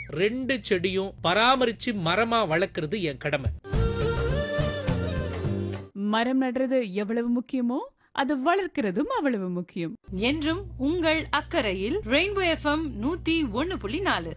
ரெண்டு செடியும் பராமரிச்சு மரமா வளர்க்கறது என் கடமை மரம் நடுறது எவ்வளவு முக்கியமோ அது வளர்க்கிறதும் அவ்வளவு முக்கியம் என்றும் உங்கள் அக்கறையில் ரெயின்போ எஃப்எம் நூத்தி ஒன்னு புள்ளி நாலு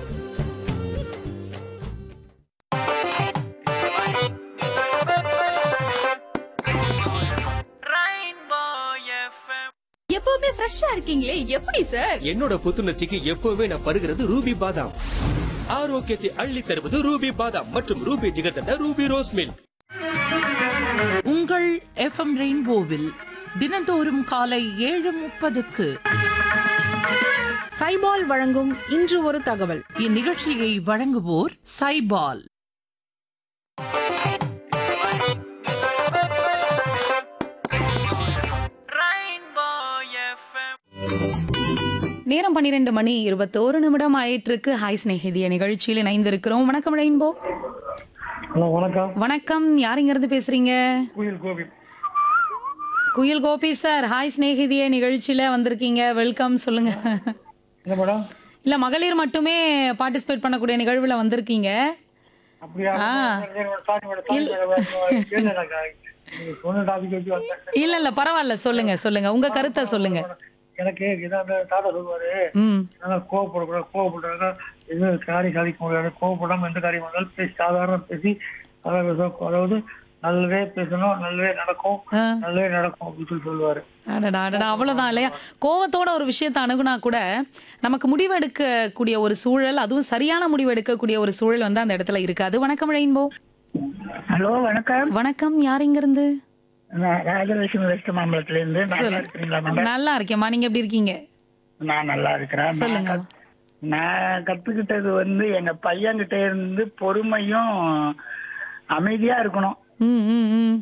எப்பவுமே ஃப்ரெஷ்ஷா இருக்கீங்களே எப்படி சார் என்னோட புத்துணர்ச்சிக்கு எப்பவுமே நான் பருகிறது ரூபி பாதாம் ஆரோக்கியத்தை அள்ளி தருவது ரூபி பாதாம் மற்றும் Ruby jigarthanda Ruby rose milk உங்கள் எஃப்எம் ரெயின்போவில் தினந்தோறும் காலை ஏழு முப்பதுக்கு சைபால் வழங்கும் இன்று ஒரு தகவல் இந்நிகழ்ச்சியை வழங்குவோர் சைபால் நேரம் பன்னிரெண்டு மணி இருபத்தோரு நிமிடம் ஆயிட்டிருக்கு ஹாய் ஸ்நேகிதிய நிகழ்ச்சியில் இணைந்திருக்கிறோம் வணக்கம் ரெயின்போ ஹலோ வணக்கம் வணக்கம் யாருங்கிறது பேசுறீங்க குயில் கோபி குயில் கோபி சார் ஹாய் ஸ்நேகிதிய நிகழ்ச்சியில வந்திருக்கீங்க வெல்கம் சொல்லுங்க என்ன மேடம் இல்ல மகளிர் மட்டுமே பார்ட்டிசிபேட் பண்ணக்கூடிய நிகழ்வுல வந்திருக்கீங்க அப்படியா ஆ. சாரி மேடம் சாரி மேடம் கேள்வி எனக்கு நீங்க சொன்ன டாபிக் வச்சு வந்தேன் இல்ல இல்ல பரவாயில்ல சொல்லுங்க சொல்லுங்க உங்க கருத்தை சொல்லுங்க எனக்கு இதான் அந்த தாத்தா சொல்லுவாரு ம் நல்லா கோவப்படக்கூடாது கோவப்படுறாங்க எதுவும் காரியம் சாதிக்க முடியாது கோவப்படாம எந்த காரியம் வந்தாலும் பேசி சாதாரண பேசி அதாவது பேச- அதாவது நல்லவே பேசணும் நல்லவே நடக்கும் ஆ. நல்லவே நடக்கும் அப்படின்னு சொல்லி சொல்லுவாரு அடடா அடடா அவ்வளவுதான் இல்லையா கோவத்தோட ஒரு விஷயத்தை அணுகுனா கூட நமக்கு முடிவு எடுக்கக்கூடிய ஒரு சூழல் அதுவும் சரியான முடிவு எடுக்கக்கூடிய ஒரு சூழல் வந்து அந்த இடத்துல இருக்காது வணக்கம் ரெயின்போ ஹலோ வணக்கம் வணக்கம் யார் இங்க இருந்து நான் ராஜலட்சுமி வெஸ்ட் மாம்பலத்துல இருந்து நல்லா இருக்கிறீங்களா மேடம் நல்லா இருக்கேம்மா நீங்க எப்படி இருக்கீங்க நான் நல்லா இருக்கிறேன் நான் சொல்லுங்க. கத்- நான் கத்துக்கிட்டது வந்து எங்க பையன்கிட்ட இருந்து பொறுமையும் அமைதியா இருக்கணும் ம் ம் ம்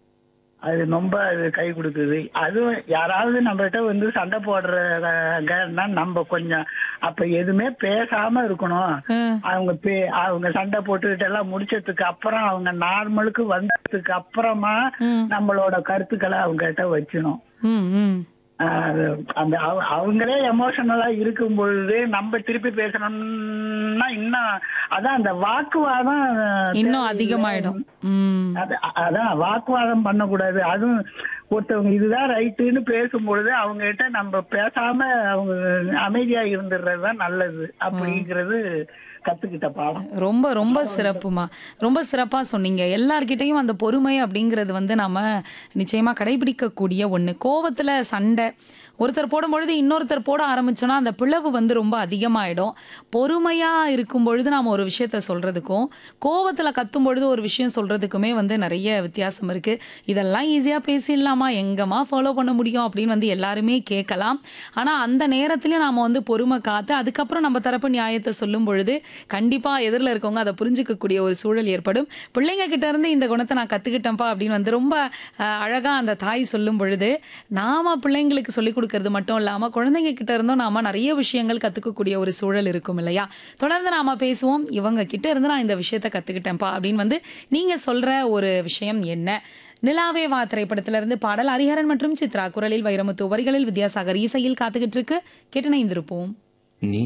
அது ரொம்ப அது கை கொடுக்குது அதுவும் யாராவது நம்மகிட்ட வந்து சண்டை போடுறாங்கன்னா நம்ம கொஞ்சம் அப்ப எதுவுமே பேசாம இருக்கணும் ம். அவங்க பே அவங்க சண்டை போட்டுக்கிட்டு எல்லாம் முடிச்சதுக்கு அப்புறம் அவங்க நார்மலுக்கு வந்ததுக்கு அப்புறமா ம். நம்மளோட கருத்துக்களை அவங்க கிட்ட வச்சணும் ம் ம் அது அந்த அவ- அவங்களே எமோஷனலா இருக்கும் பொழுது நம்ம திருப்பி பேசணும்னா இன்னும் அதான் அந்த வாக்குவாதம் இன்னும் தேவையில்லை. அதிகமாயிடும் ம் அது அ- அதான் வாக்குவாதம் பண்ணக்கூடாது அதுவும் ஒருத்தவங்க இதுதான் ரைட்டுன்னு பேசும்பொழுது அவங்க கிட்ட நம்ம பேசாம அவங்க அமைதியா இருந்துடுறது தான் நல்லது அப்படிங்கிறது கத்துக்கிட்ட பாடம் ரொம்ப ரொம்ப சிறப்புமா ரொம்ப சிறப்பா சொன்னீங்க எல்லார்கிட்டயும் அந்த பொறுமை அப்படிங்கிறது வந்து நாம நிச்சயமா கடைபிடிக்கக்கூடிய ஒண்ணு கோவத்துல சண்டை ஒருத்தர் போடும்பொழுது இன்னொருத்தர் போட ஆரம்பிச்சோன்னா அந்த பிளவு வந்து ரொம்ப அதிகமாயிடும் பொறுமையா இருக்கும் பொழுது நாம ஒரு விஷயத்த சொல்றதுக்கும் கோவத்துல கத்தும் பொழுது ஒரு விஷயம் சொல்றதுக்குமே வந்து நிறைய வித்தியாசம் இருக்கு இதெல்லாம் ஈஸியா பேசிடலாமா எங்கம்மா ஃபாலோ பண்ண முடியும் அப்படின்னு வந்து எல்லாருமே கேட்கலாம் ஆனா அந்த நேரத்திலயும் நாம வந்து பொறுமை காத்து அதுக்கப்புறம் நம்ம தரப்பு நியாயத்தை சொல்லும் பொழுது கண்டிப்பா எதிரில் இருக்கவங்க அதை புரிஞ்சுக்கக்கூடிய ஒரு சூழல் ஏற்படும் பிள்ளைங்க கிட்ட இருந்து இந்த குணத்தை நான் கத்துக்கிட்டேன்ப்பா அப்படின்னு வந்து ரொம்ப அஹ், அழகா அந்த தாய் சொல்லும் பொழுது நாம பிள்ளைங்களுக்கு சொல்லிக் கொடுக்கறது மட்டும் இல்லாம குழந்தைங்க கிட்ட இருந்தும் நாம நிறைய விஷயங்கள் கத்துக்கக்கூடிய ஒரு சூழல் இருக்கும் இல்லையா தொடர்ந்து நாம பேசுவோம் இவங்க கிட்ட இருந்து நான் இந்த விஷயத்த கத்துக்கிட்டேன்ப்பா அப்படின்னு வந்து நீங்க சொல்ற ஒரு விஷயம் என்ன நிலாவே வா திரைப்படத்துல இருந்து பாடல் ஹரிஹரன் மற்றும் சித்ரா குரலில் வைரமுத்து வரிகளில் வித்யாசாகர் இசையில் காத்துக்கிட்டு இருக்கு கேட்டு இணைந்திருப்போம்